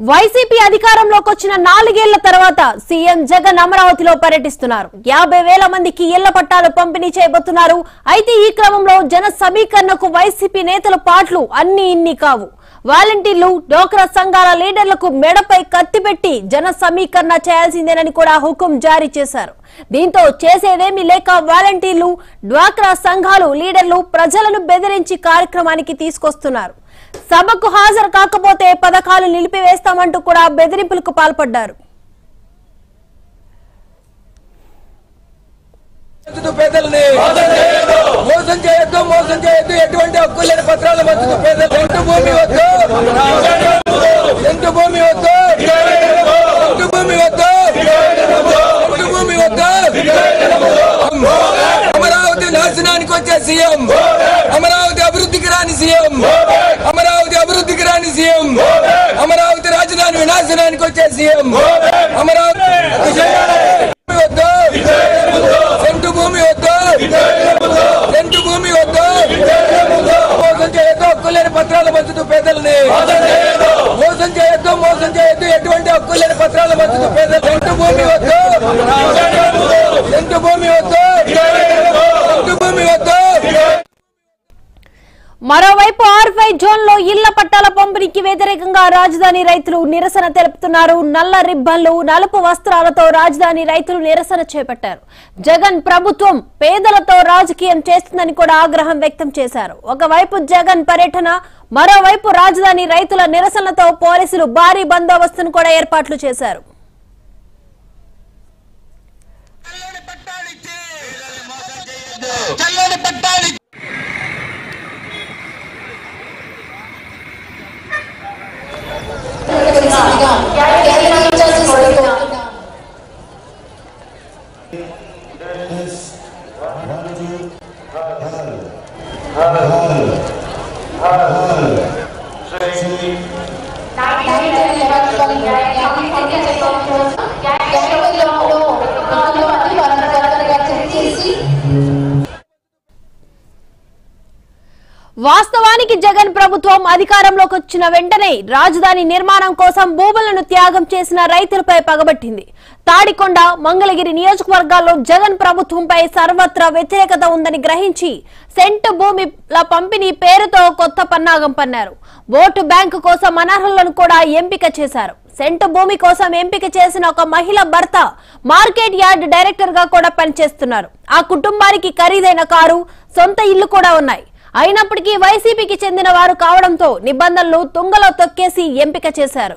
YCP అధికారంలోకి వచ్చిన నాలుగేళ్ల తర్వాత సీఎం జగన్ అమరావతిలో పర్యటిస్తున్నారు యాభై వేల మందికి ఇళ్ల పట్టాలు పంపిణీ చేయబోతున్నారు అయితే ఈ క్రమంలో జన సమీకరణకు వైసీపీ నేతల పాటలు అన్ని ఇన్ని కావు వాలంటీర్లు డోక్రా సంఘాల లీడర్లకు మెడపై కత్తి పెట్టి జన సమీకరణ చేయాల్సిందేనని కూడా హుకుం జారీ చేశారు దీంతో చేసేదేమీ లేక వాలంటీర్లు డ్వాక్రా సంఘాలు లీడర్లు ప్రజలను బెదిరించి కార్యక్రమానికి తీసుకొస్తున్నారు సభకు హాజరు కాకపోతే పథకాలు నిలిపివేస్తామంటూ కూడా బెదిరింపులకు పాల్పడ్డారు పంచుతూ పేదల్ని మోసం చేయొద్దు మోసం చేయొద్దు ఎటువంటి హక్కు లేని పత్రాలు పంచుతూ పేదలు ఎంత భూమి వద్దు ఎంత భూమి వద్దు ఎంత భూమి వద్దు ఎంత భూమి వద్దు అమరావతి నాశనానికి వచ్చే సీఎం అమరావతి అభివృద్ధికి రాని సీఎం అమరావతి అభివృద్ధికి రాని సీఎం అమరావతి రాజధాని వినాశనానికి వచ్చే సీఎం అమరావతి వద్దు సెంటు భూమి వద్దు సెంటు భూమి వద్దు మోసం చేయొద్దు హక్కు లేని పత్రాలు పంచుతూ పేదల్ని మోసం చేయొద్దు మోసం చేయొద్దు ఎటువంటి హక్కు లేని పత్రాలు పంచుతూ పేదలు సెంటు భూమి వద్దు సెంటు భూమి వద్దు సెంటు భూమి వద్దు మరోవైపు ఆర్ఫై జోన్ లో ఇళ్ల పట్టాల పంపిణీకి వ్యతిరేకంగా రాజధాని రైతులు నిరసన తెలుపుతున్నారు నల్ల రిబ్బన్లు నలుపు వస్త్రాలతో రాజధాని రైతులు నిరసన చేపట్టారు జగన్ ప్రభుత్వం పేదలతో రాజకీయం చేస్తుందని కూడా ఆగ్రహం వ్యక్తం చేశారు ఒకవైపు జగన్ పర్యటన మరోవైపు రాజధాని రైతుల నిరసనలతో పోలీసులు భారీ బందోబస్తును కూడా ఏర్పాట్లు చేశారు చల్లని పట్టాలి చేసి వాస్తవానికి జగన్ ప్రభుత్వం అధికారంలోకి వచ్చిన వెంటనే రాజధాని నిర్మాణం కోసం భూములను త్యాగం చేసిన రైతులపై పగబట్టింది తాడికొండ మంగళగిరి నియోజకవర్గాల్లో జగన్ ప్రభుత్వంపై సర్వత్రా వ్యతిరేకత ఉందని గ్రహించి సెంటు భూమిల పంపిణీ పేరుతో కొత్త పన్నాగం పన్నారు ఓటు బ్యాంకు కోసం అనర్హులను కూడా ఎంపిక చేశారు సెంటు భూమి కోసం ఎంపిక చేసిన ఒక మహిళ భర్త మార్కెట్ యార్డ్ డైరెక్టర్ గా కూడా పనిచేస్తున్నారు ఆ కుటుంబానికి ఖరీదైన కారు సొంత ఇల్లు కూడా ఉన్నాయి అయినప్పటికీ వైసీపీకి చెందిన వారు కావడంతో నిబంధనలు తుంగలో తొక్కేసి ఎంపిక చేశారు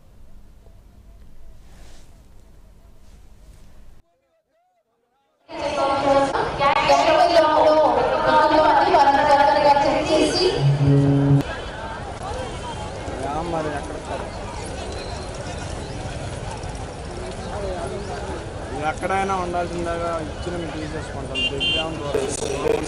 చేసి ఇది ఎక్కడైనా ఉండాల్సిందాగా ఇచ్చిన మేము తీసేసుకుంటాం దిగ్గ్రౌండ్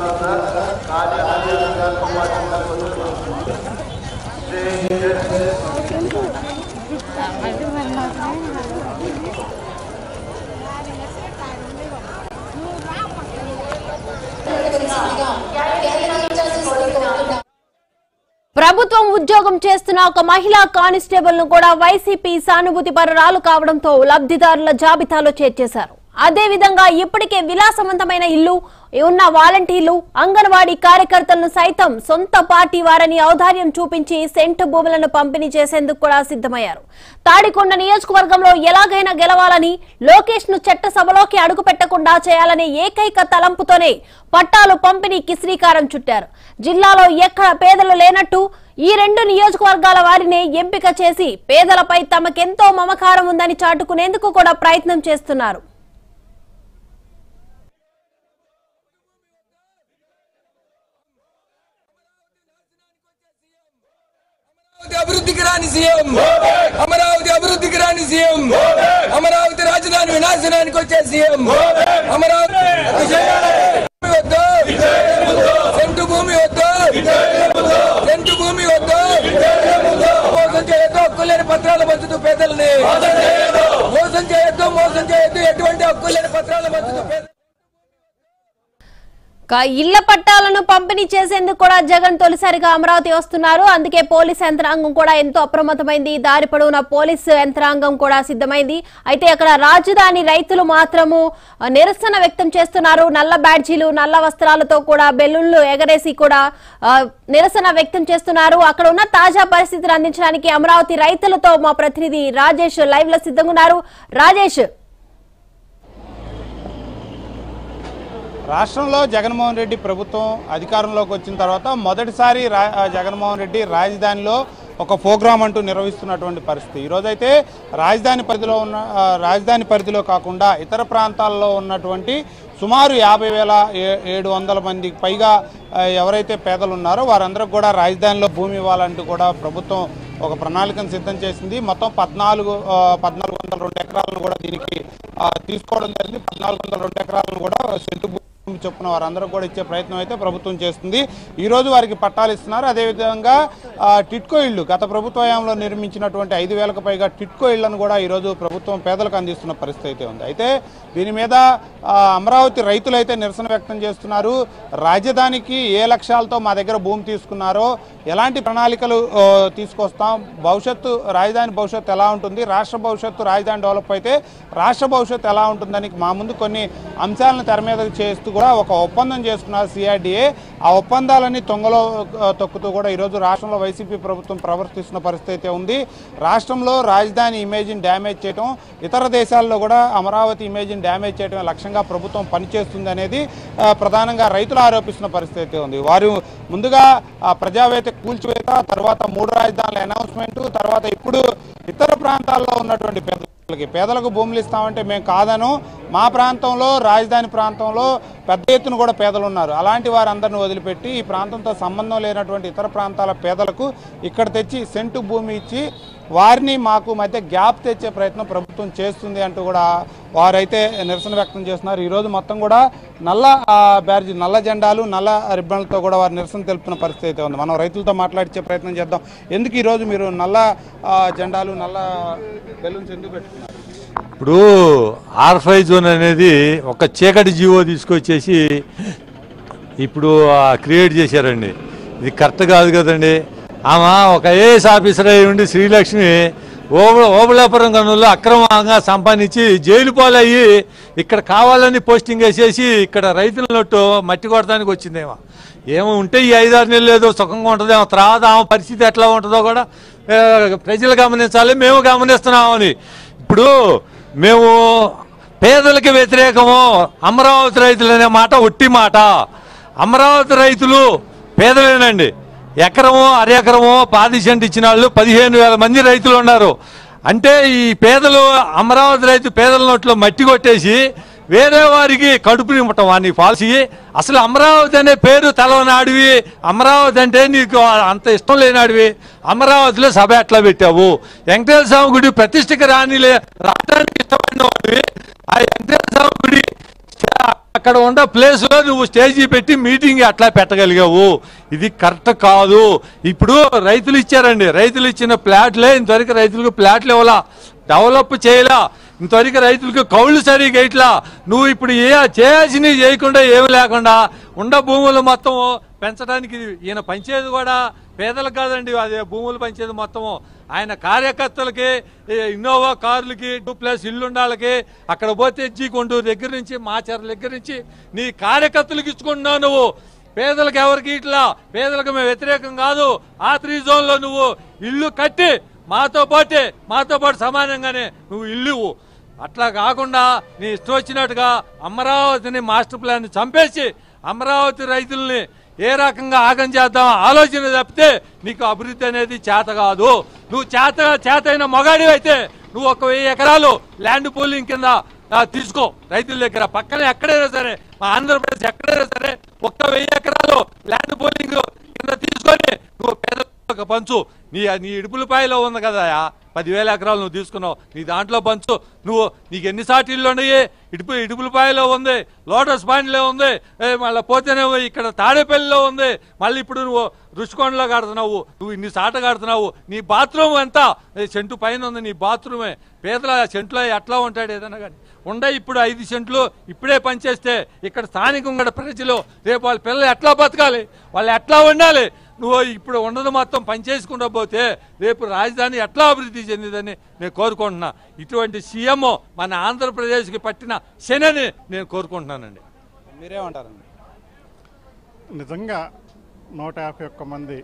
ప్రభుత్వం ఉద్యోగం చేస్తున్న ఒక మహిళా కానిస్టేబుల్ ను కూడా వైసీపీ సానుభూతి పరురాలు కావడంతో లబ్ధిదారుల జాబితాలో చేర్చేశారు అదే విధంగా ఇప్పటికే విలాసవంతమైన ఇల్లు ఉన్న వాలంటీర్లు అంగన్వాడీ కార్యకర్తలను సైతం సొంత పార్టీ వారని ఔదార్యం చూపించి సెంటు భూములను పంపిణీ చేసేందుకు కూడా సిద్ధమయ్యారు తాడికొండ నియోజకవర్గంలో ఎలాగైనా గెలవాలని లోకేష్ ను చట్టసభలోకి అడుగు పెట్టకుండా చేయాలనే ఏకైక తలంపుతోనే పట్టాలు పంపిణీకి శ్రీకారం చుట్టారు జిల్లాలో ఎక్కడ పేదలు లేనట్టు ఈ రెండు నియోజకవర్గాల వారినే ఎంపిక చేసి పేదలపై తమకెంతో మమకారం ఉందని చాటుకునేందుకు కూడా ప్రయత్నం చేస్తున్నారు అమరావతి అభివృద్ధికి రాని సీఎం అమరావతి అభివృద్ధికి రాని సీఎం అమరావతి రాజధాని వినాశనానికి వచ్చే సీఎం అమరావతి భూమి వద్దు సెంటు భూమి వద్దు సెంటు భూమి వద్దు మోసం చేయొద్దు హక్కు లేని పత్రాలు పంచుతూ పేదల్ని మోసం చేయొద్దు మోసం చేయొద్దు ఎటువంటి హక్కు లేని పత్రాలు పంచుతూ పేదలు ఇక ఇళ్ల పట్టాలను పంపిణీ చేసేందుకు కూడా జగన్ తొలిసారిగా అమరావతి వస్తున్నారు అందుకే పోలీస్ యంత్రాంగం కూడా ఎంతో అప్రమత్తమైంది దారి పొడవున పోలీసు యంత్రాంగం కూడా సిద్ధమైంది అయితే అక్కడ రాజధాని రైతులు మాత్రము ఆ, నిరసన వ్యక్తం చేస్తున్నారు నల్ల బ్యాడ్జీలు నల్ల వస్త్రాలతో కూడా బెలూన్లు ఎగరేసి కూడా ఆ, నిరసన వ్యక్తం చేస్తున్నారు అక్కడ ఉన్న తాజా పరిస్థితిని అందించడానికి అమరావతి రైతులతో మా ప్రతినిధి రాజేష్ లైవ్ లో సిద్ధంగా ఉన్నారు రాజేష్ రాష్ట్రంలో జగన్మోహన్ రెడ్డి ప్రభుత్వం అధికారంలోకి వచ్చిన తర్వాత మొదటిసారి రా ఆ, జగన్మోహన్ రెడ్డి రాజధానిలో ఒక ప్రోగ్రాం అంటూ నిర్వహిస్తున్నటువంటి పరిస్థితి ఈరోజైతే రాజధాని పరిధిలో ఉన్న ఆ, రాజధాని పరిధిలో కాకుండా ఇతర ప్రాంతాల్లో ఉన్నటువంటి సుమారు యాభై వేల ఏ- ఏడు వందల మందికి పైగా ఆ, ఎవరైతే పేదలు ఉన్నారో వారందరికి కూడా రాజధానిలో భూమి ఇవ్వాలంటూ కూడా ప్రభుత్వం ఒక ప్రణాళికను సిద్ధం చేసింది మొత్తం పద్నాలుగు ఆ, పద్నాలుగు వందల రెండు ఎకరాలను కూడా దీనికి ఆ, తీసుకోవడం జరిగింది పద్నాలుగు వందల రెండు ఎకరాలను కూడా సెంటు భూమి చొప్పున వారందరూ కూడా ఇచ్చే ప్రయత్నం అయితే ప్రభుత్వం చేస్తుంది ఈ రోజు వారికి పట్టాలు ఇస్తున్నారు అదేవిధంగా ఆ, టిట్కో ఇళ్లు గత ప్రభుత్వ హయాంలో నిర్మించినటువంటి ఐదు వేలకు పైగా టిట్కో ఇళ్లను కూడా ఈరోజు ప్రభుత్వం పేదలకు అందిస్తున్న పరిస్థితి అయితే ఉంది అయితే దీని మీద ఆ, అమరావతి రైతులు అయితే నిరసన వ్యక్తం చేస్తున్నారు రాజధానికి ఏ లక్ష్యాలతో మా దగ్గర భూమి తీసుకున్నారో ఎలాంటి ప్రణాళికలు ఆ, తీసుకొస్తాం భవిష్యత్తు రాజధాని భవిష్యత్తు ఎలా ఉంటుంది రాష్ట్ర భవిష్యత్తు రాజధాని డెవలప్ అయితే రాష్ట్ర భవిష్యత్తు ఎలా ఉంటుందని మా ముందు కొన్ని అంశాలను తెర మీద చేస్తూ కూడా ఒక ఒప్పందం చేసుకున్నారు సిఆర్డీఏ ఆ ఒప్పందాలన్నీ తొంగలో ఆ, తొక్కుతూ కూడా ఈరోజు రాష్ట్రంలో వైసీపీ ప్రభుత్వం ప్రవర్తిస్తున్న పరిస్థితి అయితే ఉంది రాష్ట్రంలో రాజధాని ఇమేజ్ని డ్యామేజ్ చేయడం ఇతర దేశాల్లో కూడా అమరావతి ఇమేజ్ని డ్యామేజ్ చేయడం లక్ష్యంగా ప్రభుత్వం పనిచేస్తుంది అనేది ఆ, ప్రధానంగా రైతులు ఆరోపిస్తున్న పరిస్థితి అయితే ఉంది వారు ముందుగా ఆ, ప్రజావేత్త కూల్చివేత తర్వాత మూడు రాజధానుల అనౌన్స్మెంట్ తర్వాత ఇప్పుడు ఇతర ప్రాంతాల్లో ఉన్నటువంటి పేదలకి పేదలకు భూములు ఇస్తామంటే మేము కాదను మా ప్రాంతంలో రాజధాని ప్రాంతంలో పెద్ద ఎత్తున కూడా పేదలు ఉన్నారు అలాంటి వారందరిని వదిలిపెట్టి ఈ ప్రాంతంతో సంబంధం లేనటువంటి ఇతర ప్రాంతాల పేదలకు ఇక్కడ తెచ్చి సెంటు భూమి ఇచ్చి వారిని మాకు మధ్య గ్యాప్ తెచ్చే ప్రయత్నం ప్రభుత్వం చేస్తుంది అంటూ కూడా వారైతే నిరసన వ్యక్తం చేస్తున్నారు ఈరోజు మొత్తం కూడా నల్ల ఆ, బ్యాడ్జీ నల్ల జెండాలు నల్ల రిబ్బన్లతో కూడా వారు నిరసన తెలుపుతున్న పరిస్థితి అయితే ఉంది మనం రైతులతో మాట్లాడించే ప్రయత్నం చేద్దాం ఎందుకు ఈరోజు మీరు నల్ల ఆ, జెండాలు నల్ల బెలూన్స్ ఎందుకు పెట్టుకున్నారు ఇప్పుడు ఆర్ఫై జోన్ అనేది ఒక చీకటి జీవో తీసుకొచ్చేసి ఇప్పుడు క్రియేట్ చేశారండి ఇది కరెక్ట్ కాదు కదండి ఆమె ఒక ఐఏఎస్ ఆఫీసర్ అయి ఉండి శ్రీలక్ష్మి ఓబ ఓబళాపురం గనుల్లో అక్రమంగా సంపాదించి జైలు పాలయ్యి ఇక్కడ కావాలని పోస్టింగ్ వేసేసి ఇక్కడ రైతుల నొట్టు మట్టి కొడటానికి వచ్చిందేమో ఏమో ఉంటే ఈ ఐదారు నెలలు ఏదో సుఖంగా ఉంటుందేమో తర్వాత ఆమె పరిస్థితి ఎట్లా ఉంటుందో కూడా ఆ, ప్రజలు గమనించాలి మేము గమనిస్తున్నామని ఇప్పుడు మేము పేదలకు వ్యతిరేకము అమరావతి రైతులు అనే మాట ఒట్టి మాట అమరావతి రైతులు పేదలేనండి ఎకరము అరెకరము పాది సెంట్ ఇచ్చిన వాళ్ళు పదిహేను వేల మంది రైతులు ఉన్నారు అంటే ఈ పేదలు అమరావతి రైతు పేదల నోట్లో మట్టి కొట్టేసి వేరే వారికి కడుపు నింపటం వాడిని పాలసీ అసలు అమరావతి అనే పేరు తెలవనాడివి అమరావతి అంటే నీకు అంత ఇష్టం లేనాడివి అమరావతిలో సభ ఎట్లా పెట్టావు వెంకటేశ్వర స్వామి గుడి ప్రతిష్టకి రానిలే రావడానికి ఇష్టపడిన వాడివి ఆ వెంకటేశ్వర స్వామి గుడి అక్కడ ఉన్న ప్లేస్ లో నువ్వు స్టేజీ పెట్టి మీటింగ్ అట్లా పెట్టగలిగావు ఇది కరెక్ట్ కాదు ఇప్పుడు రైతులు ఇచ్చారండి రైతులు ఇచ్చిన ప్లాట్లే ఇంతవరకు రైతులకు ప్లాట్లు ఇవ్వాలా డెవలప్ చేయలా ఇంతవరకు రైతులకు కౌళ్ళు సరిగా ఇట్లా నువ్వు ఇప్పుడు ఏ చేయాల్సినవి చేయకుండా ఏమి లేకుండా ఉండ భూములు మొత్తం పెంచడానికి ఈయన పంచేది కూడా పేదలకు కాదండి అదే భూములు పంచేది మొత్తము ఆయన కార్యకర్తలకి ఈ ఇన్నోవా కార్లకి టూ ప్లస్ ఇల్లుండాలకి అక్కడ పోతే ఎజ్జి కొండూరు దగ్గర నుంచి మాచర్ల దగ్గర నుంచి నీ కార్యకర్తలకు ఇచ్చుకుంటున్నావు నువ్వు పేదలకు ఎవరికి ఇట్లా పేదలకు మేము వ్యతిరేకం కాదు ఆ త్రీ జోన్లో నువ్వు ఇల్లు కట్టి మాతో పాటే మాతో పాటు సమానంగానే నువ్వు ఇల్లు ఇవ్వు. అట్లా కాకుండా నీ ఇష్టం వచ్చినట్టుగా అమరావతిని మాస్టర్ ప్లాన్ చంపేసి అమరావతి రైతుల్ని ఏ రకంగా ఆగం చేద్దాం ఆలోచన తప్పితే నీకు అభివృద్ధి అనేది చేత కాదు నువ్వు చేత చేతైన మొగాడి అయితే నువ్వు ఒక వెయ్యి ఎకరాలు ల్యాండ్ పూలింగ్ కింద ఆ, తీసుకో రైతుల దగ్గర పక్కన ఎక్కడైనా సరే మా ఆంధ్రప్రదేశ్ ఎక్కడైనా సరే ఒక్క వెయ్యి ఎకరాలు ల్యాండ్ పూలింగ్ కింద తీసుకొని నువ్వు పేదలకు పంచు నీ నీ ఇడుపులపాయలో ఉంది కదా పదివేల ఎకరాలు నువ్వు తీసుకున్నావు నీ దాంట్లో పంచు నువ్వు నీకు ఎన్ని సాటిల్లో ఉన్నాయి ఇడుపు ఇడుపులపాయలో ఉంది లోటస్ పాయింట్లో ఉంది ఏ, మళ్ళీ పోతేనేమో ఇక్కడ తాడేపల్లిలో ఉంది మళ్ళీ ఇప్పుడు నువ్వు రుషికొండలో కడుతున్నావు నువ్వు ఇన్ని సాట కడుతున్నావు నీ బాత్రూమ్ ఎంత ఏ, చెంటు పైన ఉంది నీ బాత్రూమే పేదల చెంట్లో ఎట్లా ఉంటాడు ఏదైనా కానీ ఉండే ఇప్పుడు ఐదు సెంట్లు ఇప్పుడే పనిచేస్తే ఇక్కడ స్థానికంగా ఉన్న ప్రజలు రేపు వాళ్ళ పిల్లలు ఎట్లా బతకాలి వాళ్ళు ఎట్లా ఉండాలి నువ్వు ఇప్పుడు ఉన్నది మొత్తం పనిచేసుకుంటూ పోతే రేపు రాజధాని ఎట్లా అభివృద్ధి చెందిందని నేను కోరుకుంటున్నా ఇటువంటి సీఎం మన ఆంధ్రప్రదేశ్కి పట్టిన శనని నేను కోరుకుంటున్నానండి మీరేమంటారండి నిజంగా నూట యాభై ఒక్క మంది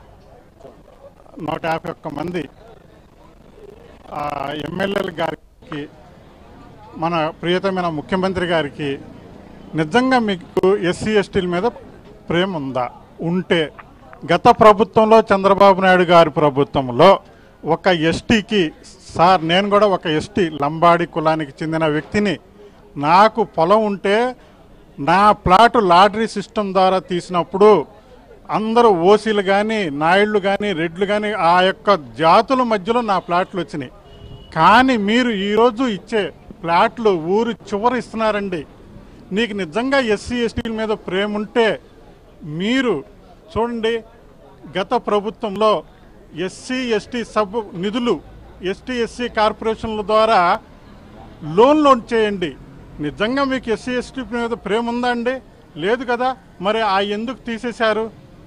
నూట యాభై ఒక్క మంది ఆ, ఎమ్మెల్యేల గారికి మన ప్రియతమైన ముఖ్యమంత్రి గారికి నిజంగా మీకు ఎస్సీ ఎస్టీల మీద ప్రేమ ఉందా ఉంటే గత ప్రభుత్వంలో చంద్రబాబు నాయుడు గారి ప్రభుత్వంలో ఒక ఎస్టీకి సార్ నేను కూడా ఒక ఎస్టీ లంబాడి కులానికి చెందిన వ్యక్తిని నాకు పొలం ఉంటే నా ప్లాట్ లాటరీ సిస్టమ్ ద్వారా తీసినప్పుడు అందరూ ఓసీలు కానీ నాయుళ్ళు కానీ రెడ్లు కానీ ఆ యొక్క జాతుల మధ్యలో నా ప్లాట్లు వచ్చినాయి కానీ మీరు ఈరోజు ఇచ్చే ప్లాట్లు ఊరు చివరి ఇస్తున్నారండి నీకు నిజంగా ఎస్సీ ఎస్టీల మీద ప్రేమ ఉంటే మీరు చూడండి గత ప్రభుత్వంలో ఎస్సీ ఎస్టీ సబ్ నిధులు ఎస్టీ ఎస్సీ కార్పొరేషన్ల ద్వారా లోన్ లోన్ చేయండి నిజంగా మీకు ఎస్సీ ఎస్టీ మీద ప్రేమ ఉందా అండి లేదు కదా మరి ఆ ఎందుకు తీసేశారు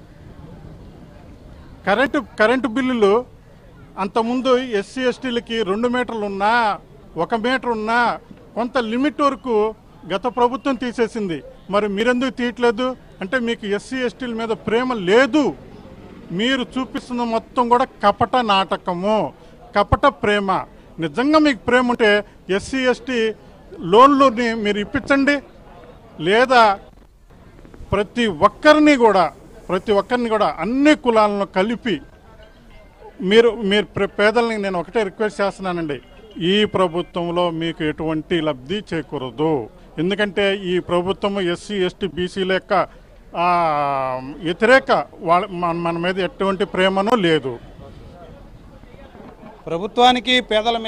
కరెంటు కరెంటు బిల్లులు అంతకుముందు ఎస్సీ ఎస్టీలకి రెండు మీటర్లు ఉన్నా ఒక మీటర్ ఉన్నా కొంత లిమిట్ వరకు గత ప్రభుత్వం తీసేసింది మరి మీరెందుకు తీయట్లేదు అంటే మీకు ఎస్సీ ఎస్టీల మీద ప్రేమ లేదు మీరు చూపిస్తున్న మొత్తం కూడా కపట నాటకము కపట ప్రేమ నిజంగా మీకు ప్రేమ ఉంటే ఎస్సీ ఎస్టీ లోన్లుని మీరు ఇప్పించండి లేదా ప్రతి ఒక్కరిని కూడా ప్రతి ఒక్కరిని కూడా అన్ని కులాలను కలిపి మీరు మీరు ప్ర- పేదల్ని నేను ఒకటే రిక్వెస్ట్ చేస్తున్నానండి ఈ ప్రభుత్వంలో మీకు ఎటువంటి లబ్ధి చేకూరదు ఎందుకంటే ఈ ప్రభుత్వం ఎస్సీ ఎస్టీ బీసీల యొక్క ఆ, వ్యతిరేక వాళ్ళ మన మన మీద ఎటువంటి ప్రేమనూ లేదు ప్రభుత్వానికి పేదల